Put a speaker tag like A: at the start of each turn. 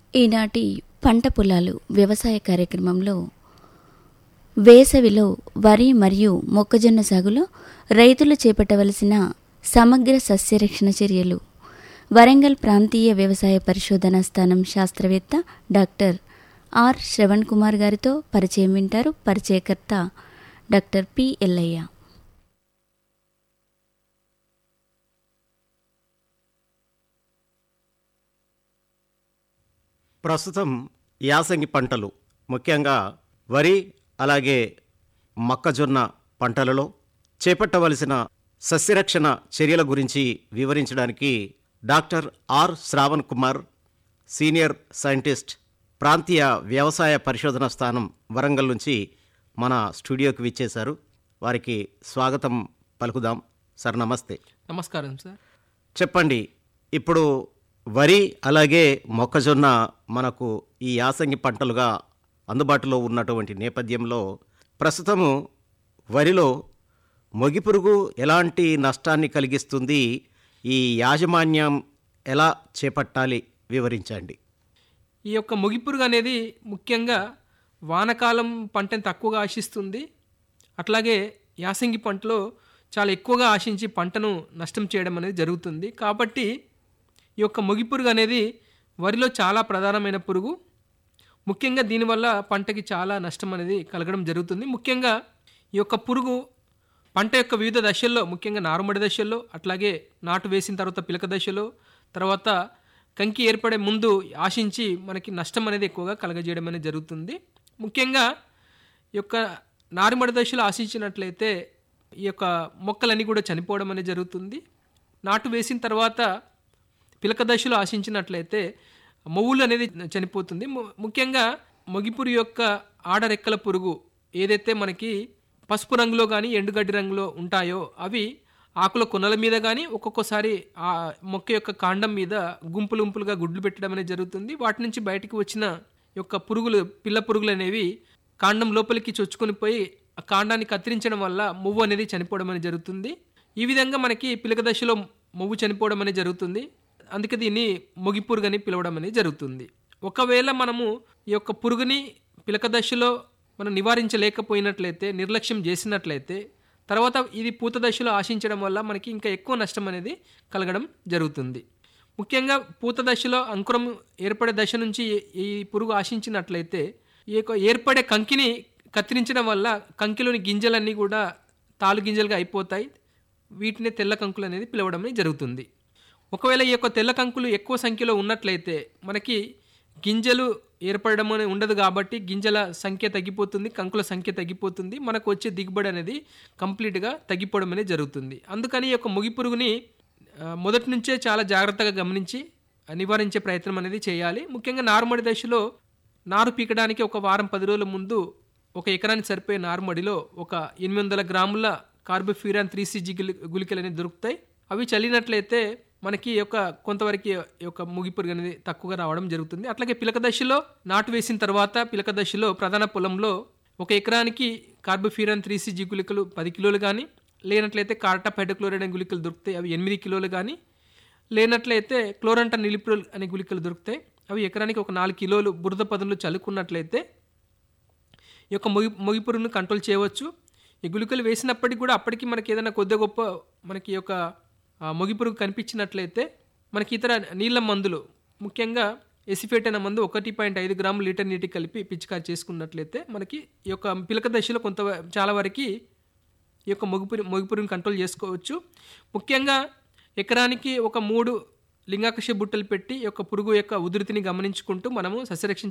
A: ఈనాటి పంట పొలాలు వ్యవసాయ కార్యక్రమంలో వేసవిలో వరి మరియు మొక్కజొన్న సాగులో రైతులు చేపట్టవలసిన సమగ్ర సస్యరక్షణ చర్యలు వరంగల్ ప్రాంతీయ వ్యవసాయ పరిశోధనా స్థానం శాస్త్రవేత్త డాక్టర్ ఆర్ శ్రవణ్ కుమార్ గారితో పరిచయం వింటారు పరిచయకర్త డాక్టర్ పి ఎల్లయ్య
B: ప్రస్తుతం యాసంగి పంటలు ముఖ్యంగా వరి అలాగే మొక్కజొన్న పంటలలో చేపట్టవలసిన సస్యరక్షణ చర్యల గురించి వివరించడానికి doctor R Sravan Kumar senior scientist ప్రాంతీయ వ్యవసాయ పరిశోధన స్థానం వరంగల్ నుంచి మన స్టూడియోకి విచ్చేశారు వారికి స్వాగతం పలుకుదాం సార్ నమస్తే
C: నమస్కారం సార్
B: చెప్పండి ఇప్పుడు వరి అలాగే మొక్కజొన్న మనకు ఈ యాసంగి పంటలుగా అందుబాటులో ఉన్నటువంటి నేపథ్యంలో ప్రస్తుతము వరిలో మొగిపురుగు ఎలాంటి నష్టాన్ని కలిగిస్తుంది ఈ యాజమాన్యం ఎలా చేపట్టాలి వివరించండి
C: ఈ యొక్క ముగిపురుగు అనేది ముఖ్యంగా వానకాలం పంటను తక్కువగా ఆశిస్తుంది అట్లాగే యాసంగి పంటలో చాలా ఎక్కువగా ఆశించి పంటను నష్టం చేయడం అనేది జరుగుతుంది కాబట్టి ఈ యొక్క మొగిపురుగు అనేది వరిలో చాలా ప్రధానమైన పురుగు ముఖ్యంగా దీనివల్ల పంటకి చాలా నష్టం అనేది కలగడం జరుగుతుంది ముఖ్యంగా ఈ యొక్క పురుగు పంట యొక్క వివిధ దశల్లో ముఖ్యంగా నారుమడి దశల్లో అట్లాగే నాటు వేసిన తర్వాత పిలక దశలో తర్వాత కంకి ఏర్పడే ముందు ఆశించి మనకి నష్టం అనేది ఎక్కువగా కలగజేయడం అనేది జరుగుతుంది ముఖ్యంగా ఈ యొక్క నారుమడి దశలో ఆశించినట్లయితే ఈ యొక్క మొక్కలన్నీ కూడా చనిపోవడం అనేది జరుగుతుంది నాటు వేసిన తర్వాత పిలక దశలో ఆశించినట్లయితే మొవ్వులు అనేది చనిపోతుంది ము- ముఖ్యంగా మొగిపురు యొక్క ఆడరెక్కల పురుగు ఏదైతే మనకి పసుపు రంగులో కానీ ఎండుగడ్డి రంగులో ఉంటాయో అవి ఆకుల కొనల మీద కానీ ఒక్కొక్కసారి ఆ మొక్క యొక్క కాండం మీద గుంపులు గుంపులుగా గుడ్లు పెట్టడం అనేది జరుగుతుంది వాటి నుంచి బయటికి వచ్చిన యొక్క పురుగులు పిల్ల పురుగులు అనేవి కాండం లోపలికి చొచ్చుకొని పోయి ఆ కాండాన్ని కత్తిరించడం వల్ల మువ్వు అనేది చనిపోవడం అనేది జరుగుతుంది ఈ విధంగా మనకి పిలక దశలో మువ్వు చనిపోవడం అనేది జరుగుతుంది అందుకే దీన్ని మొగి పురుగు అని పిలవడం అనేది జరుగుతుంది ఒకవేళ మనము ఈ యొక్క పురుగుని పిలక దశలో మనం నివారించలేకపోయినట్లయితే నిర్లక్ష్యం చేసినట్లయితే తర్వాత ఇది పూత దశలో ఆశించడం వల్ల మనకి ఇంకా ఎక్కువ నష్టం అనేది కలగడం జరుగుతుంది ముఖ్యంగా పూత దశలో అంకురం ఏర్పడే దశ నుంచి ఈ పురుగు ఆశించినట్లయితే ఈ యొక్క ఏర్పడే కంకిని కత్తిరించడం వల్ల కంకిలోని గింజలన్నీ కూడా తాలు గింజలుగా అయిపోతాయి వీటిని తెల్ల కంకులు అనేది పిలవడం అనేది జరుగుతుంది ఒకవేళ ఈ యొక్క తెల్ల కంకులు ఎక్కువ సంఖ్యలో ఉన్నట్లయితే మనకి గింజలు ఏర్పడడం అనేది ఉండదు కాబట్టి గింజల సంఖ్య తగ్గిపోతుంది కంకుల సంఖ్య తగ్గిపోతుంది మనకు వచ్చే దిగుబడి అనేది కంప్లీట్గా తగ్గిపోవడం అనేది జరుగుతుంది అందుకని ఈ యొక్క ముగి పురుగుని ఆ, మొదటి నుంచే చాలా జాగ్రత్తగా గమనించి ఆ, నివారించే ప్రయత్నం అనేది చేయాలి ముఖ్యంగా నారుమడి దశలో నారు పీకడానికి ఒక వారం పది రోజుల ముందు ఒక ఎకరానికి సరిపోయే నారుమడిలో ఒక ఎనిమిది వందల గ్రాముల కార్బోఫ్యూరాన్ త్రీ సిజి గుళికలు అనేవి దొరుకుతాయి అవి చల్లినట్లయితే మనకి ఈ యొక్క కొంతవరకు ఈ యొక్క ముగిపురుగు అనేది తక్కువగా రావడం జరుగుతుంది అట్లాగే పిలక దశలో నాటు వేసిన తర్వాత పిలక దశలో ప్రధాన పొలంలో ఒక ఎకరానికి కార్బోఫ్యూరాన్ త్రీ సిజి గుళికలు పది కిలోలు కానీ లేనట్లయితే కార్టా హైడ్రోక్లోరైడ్ అనే గుళికలు దొరుకుతాయి అవి ఎనిమిది కిలోలు కానీ లేనట్లయితే క్లోరంటా నిలిప్రోల్ అనే గుళికలు దొరుకుతాయి అవి ఎకరానికి ఒక నాలుగు కిలోలు బురద పదులు చల్లుకున్నట్లయితే ఈ యొక్క మొగి మొగిపురుగును కంట్రోల్ చేయవచ్చు ఈ గుళికలు వేసినప్పటికీ కూడా అప్పటికి మనకి ఏదైనా కొద్ది గొప్ప మనకి ఈ యొక్క ఆ, మొగిపురుగు కనిపించినట్లయితే మనకి ఇతర నీళ్ళ మందులు ముఖ్యంగా ఎసిఫేట్ అనే మందు ఒకటి పాయింట్ ఐదు గ్రాములు లీటర్ నీటికి కలిపి పిచికారి చేసుకున్నట్లయితే మనకి ఈ యొక్క పిలక దశలో కొంత చాలా వరకు ఈ యొక్క మొగిపురి మొగిపురిని కంట్రోల్ చేసుకోవచ్చు ముఖ్యంగా ఎకరానికి ఒక మూడు లింగాకర్ష బుట్టలు పెట్టి ఈ యొక్క పురుగు యొక్క ఉధృతిని గమనించుకుంటూ మనము సస్యరక్షణ